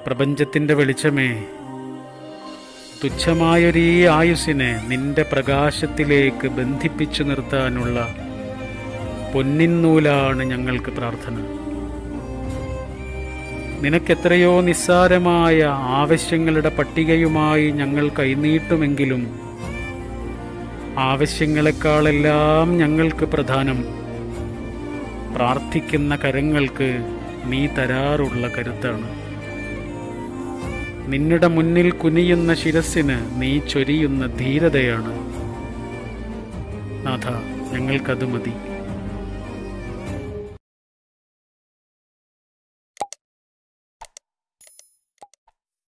പ്രപഞ്ചത്തിൻ്റെ വെളിച്ചമേ തുച്ഛമായൊരീ ആയുസ്സിനെ നിന്റെ പ്രകാശത്തിലേക്ക് ബന്ധിപ്പിച്ചു നിർത്താനുള്ള പൊന്നിൻ നൂലാണ് ഞങ്ങൾക്ക് പ്രാർത്ഥന നിനക്കെത്രയോ നിസ്സാരമായ ആവശ്യങ്ങളുടെ പട്ടികയുമായി ഞങ്ങൾ കൈനീട്ടുമെങ്കിലും ആവശ്യങ്ങളെക്കാളെല്ലാം ഞങ്ങൾക്ക് പ്രധാനം പ്രാർത്ഥിക്കുന്ന കരങ്ങൾക്ക് നീ തരാറുള്ള കരുത്താണ് നിന്നുടെ മുന്നിൽ കുനിയുന്ന ശിരസിന് നീ ചൊരിയുന്ന ധീരതയാണ് നാഥ ഞങ്ങൾക്കത് മതി